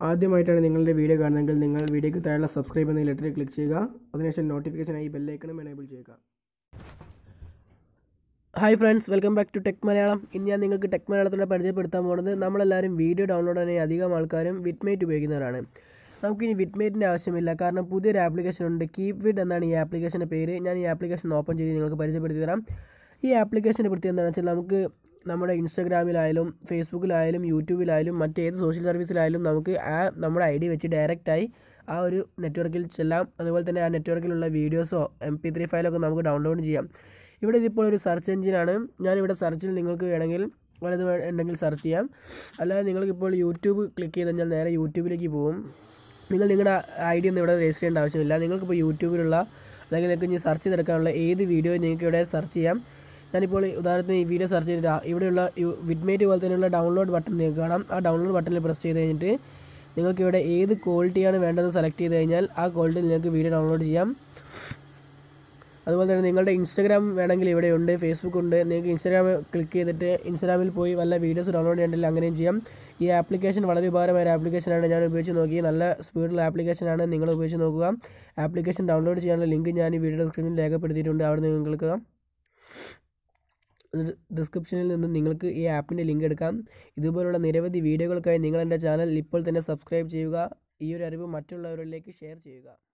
ആദ്യമായിട്ടാണ് നിങ്ങളുടെ വീഡിയോ കാണുന്നതെങ്കിൽ നിങ്ങൾ വീഡിയോക്ക് താഴെയുള്ള സബ്സ്ക്രൈബ് എന്ന ലെറ്ററിൽ ക്ലിക്ക് ചെയ്യുക അതിനുശേഷം നോട്ടിഫിക്കേഷനായി ബെല്ലൈക്കണും എനേബിൾ ചെയ്യുക hi friends welcome back to Tech Malayalam ഇന്ന് ഞാൻ നിങ്ങൾക്ക് ടെക് മലയാളത്തിലൂടെ പരിചയപ്പെടുത്താൻ പോകുന്നത് നമ്മളെല്ലാവരും വീഡിയോ ഡൗൺലോഡ് ചെയ്യാൻ അധികം ആൾക്കാരും വിറ്റ്മേറ്റ് ഉപയോഗിക്കുന്നവരാണ് നമുക്കിനി വിറ്റ്മേറ്റിൻ്റെ ആവശ്യമില്ല കാരണം പുതിയൊരു ആപ്ലിക്കേഷൻ ഉണ്ട് കീപ് വിഡ് എന്നാണ് ഈ ആപ്ലിക്കേഷൻ്റെ പേര് ഞാൻ ഈ ആപ്ലിക്കേഷൻ ഓപ്പൺ ചെയ്ത് നിങ്ങൾക്ക് പരിചയപ്പെടുത്തി തരാം ഈ ആപ്ലിക്കേഷൻ്റെ പ്രത്യേകത എന്താണെന്ന് വെച്ചാൽ നമുക്ക് നമ്മുടെ ഇൻസ്റ്റാഗ്രാമിലായാലും ഫേസ്ബുക്കിലായാലും യൂട്യൂബിലായാലും മറ്റേത് സോഷ്യൽ സർവീസിലായാലും നമുക്ക് ആ നമ്മുടെ ഐ ഡി വെച്ച് ഡയറക്റ്റായി ആ ഒരു നെറ്റ്വർക്കിൽ ചെല്ലാം അതുപോലെ തന്നെ ആ നെറ്റ്വർക്കിലുള്ള വീഡിയോസോ എം പി ത്രീ ഫയലൊക്കെ നമുക്ക് ഡൗൺലോഡ് ചെയ്യാം ഇവിടെ ഇതിപ്പോൾ ഒരു സെർച്ച് എഞ്ചിനാണ് ഞാനിവിടെ സെർച്ചിൽ നിങ്ങൾക്ക് വേണമെങ്കിൽ വലത് വേ- ഉണ്ടെങ്കിൽ സെർച്ച് ചെയ്യാം അല്ലാതെ നിങ്ങൾക്കിപ്പോൾ യൂട്യൂബ് ക്ലിക്ക് ചെയ്ത് കഴിഞ്ഞാൽ നേരെ യൂട്യൂബിലേക്ക് പോകും നിങ്ങൾ നിങ്ങളുടെ ഐ ഡി ഒന്നും ഇവിടെ രജിസ്റ്റർ ചെയ്യേണ്ട ആവശ്യമില്ല നിങ്ങൾക്കിപ്പോൾ യൂട്യൂബിലുള്ള അല്ലെങ്കിൽ നിങ്ങൾക്ക് ഇനി സെർച്ച് ചെയ്തെടുക്കാനുള്ള ഏത് വീഡിയോ നിങ്ങൾക്ക് ഇവിടെ സെർച്ച് ചെയ്യാം ഞാനിപ്പോൾ ഉദാഹരണത്തിന് ഈ വീഡിയോ സെർച്ച് ചെയ്തിട്ട് ആ ഇവിടെയുള്ള വിഡ്മേറ്റ് പോലെ തന്നെയുള്ള ഡൗൺലോഡ് ബട്ടൺ നിങ്ങൾക്ക് കാണാം ആ ഡൗൺലോഡ് ബട്ടണിൽ പ്രസ് ചെയ്ത് കഴിഞ്ഞിട്ട് നിങ്ങൾക്ക് ഇവിടെ ഏത് ക്വാളിറ്റിയാണ് വേണ്ടത് സെലക്ട് ചെയ്ത് കഴിഞ്ഞാൽ ആ ക്വാളിറ്റി നിങ്ങൾക്ക് വീഡിയോ ഡൗൺലോഡ് ചെയ്യാം അതുപോലെ തന്നെ നിങ്ങളുടെ ഇൻസ്റ്റാഗ്രാം വേണമെങ്കിൽ ഇവിടെയുണ്ട് ഫേസ്ബുക്ക് ഉണ്ട് നിങ്ങൾക്ക് ഇൻസ്റ്റാഗ്രാം ക്ലിക്ക് ചെയ്തിട്ട് ഇൻസ്റ്റാഗ്രാമിൽ പോയി വല്ല വീഡിയോസ് ഡൗൺലോഡ് ചെയ്യണമെങ്കിൽ അങ്ങനെയും ചെയ്യാം ഈ ആപ്ലിക്കേഷൻ വളരെ ഉപകാരമായ ഒരു ആപ്ലിക്കേഷനാണ് ഞാൻ ഉപയോഗിച്ച് നോക്കി നല്ല സ്പീഡുള്ള ആപ്ലിക്കേഷനാണ് നിങ്ങൾ ഉപയോഗിച്ച് നോക്കുക ആപ്ലിക്കേഷൻ ഡൗൺലോഡ് ചെയ്യാനുള്ള ലിങ്ക് ഞാൻ ഈ വീഡിയോ ഡിസ്ക്രിപ്ഷനിൽ രേഖപ്പെടുത്തിയിട്ടുണ്ട് അവിടെ നിന്ന് നിങ്ങൾക്ക് ഡിസ്ക്രിപ്ഷനിൽ നിന്ന് നിങ്ങൾക്ക് ഈ ആപ്പിൻ്റെ ലിങ്ക് എടുക്കാം ഇതുപോലുള്ള നിരവധി വീഡിയോകൾക്കായി നിങ്ങൾ എൻ്റെ ചാനൽ ഇപ്പോൾ തന്നെ സബ്സ്ക്രൈബ് ചെയ്യുക ഈ ഒരു അറിവ് മറ്റുള്ളവരിലേക്ക് ഷെയർ ചെയ്യുക